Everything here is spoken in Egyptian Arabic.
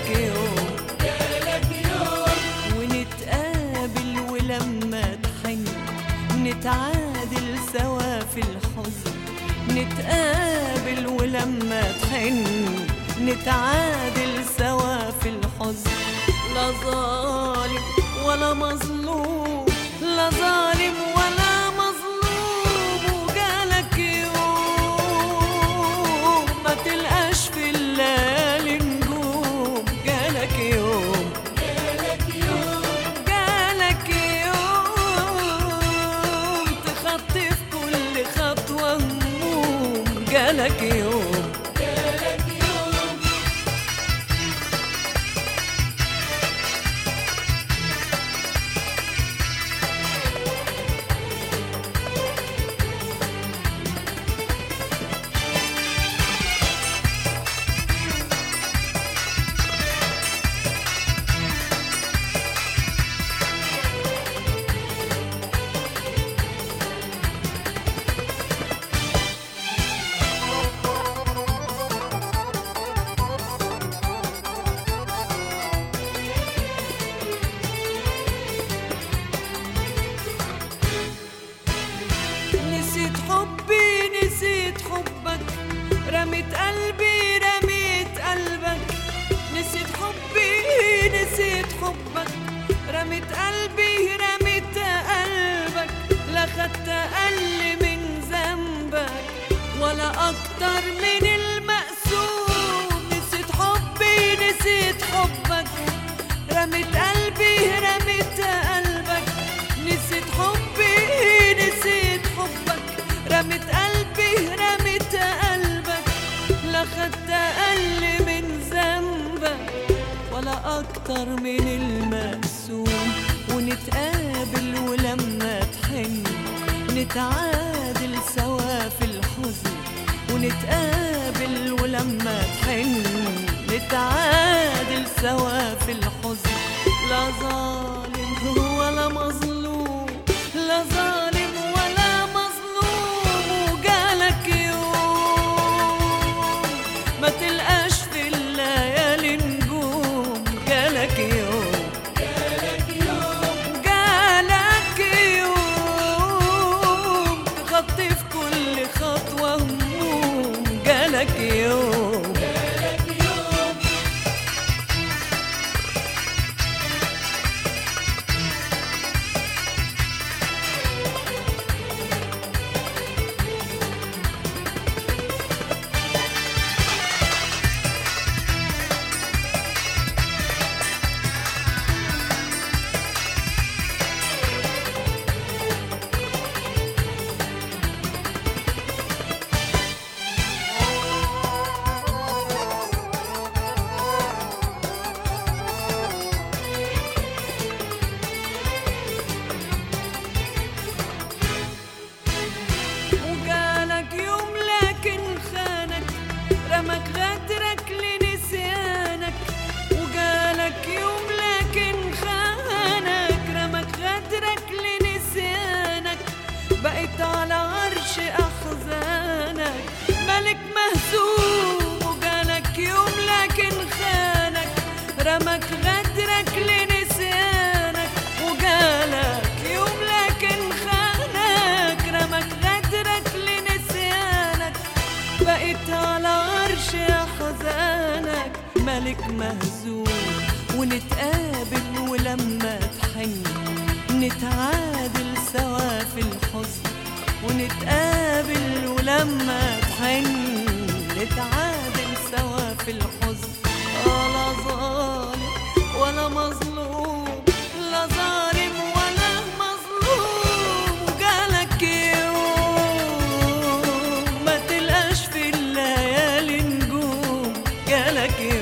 جالك يوم ونتقابل ولما تحن نتعادل سوا في الحزن نتقابل ولما تحن نتعادل سوا في الحزن لا ظالم ولا مظلوم لا ظالم ولا مظلوم وجالك يوم ما تلقاش في الليالي نجوم جالك يوم جالك يوم تخطي في كل خطوة هموم جالك يوم نسيت حبي نسيت حبك رميت قلبي رميت قلبك نسيت حبي نسيت حبك رميت قلبي رميت قلبك لا خدت أقل من ذنبك ولا أكتر من المقسوم نسيت حبي نسيت حبك رميت قلبي رميت قلبك نسيت حبي نسيت حبك رميت قلبي رميت قلبك لا خدت أقل من ذنبك ولا أكتر من المقسوم ونتقابل ولما تحن نتعادل سوا في الحزن ونتقابل ولما تحن نتعادل سوا في الحزن لا ظالم ولا مظلوم لا ظالم ولا مظلوم وجالك يوم ما تلقاش في الليالي نجوم جالك يوم جالك يوم تخطي في كل خطوة هموم جالك يوم وجالك يوم لكن خانك رمك غدرك لنسيانك وجالك يوم لكن خانك رمك غدرك لنسيانك بقيت على عرش أحزانك ملك مهزوم وجالك يوم لكن خانك رمك غدرك لنسيانك وجالك يوم لكن خانك رمك غدرك لنسيانك بقيت على عرش أحزانك ملك مهزوم ونتقابل ولما تحن نتعادل سوا في الحزن ونتقابل ولما تحن نتعادل سوا في الحزن ولا ظالم ولا مظلوم لا ظالم ولا مظلوم وجالك يوم ما تلقاش في الليالي نجوم جالك يوم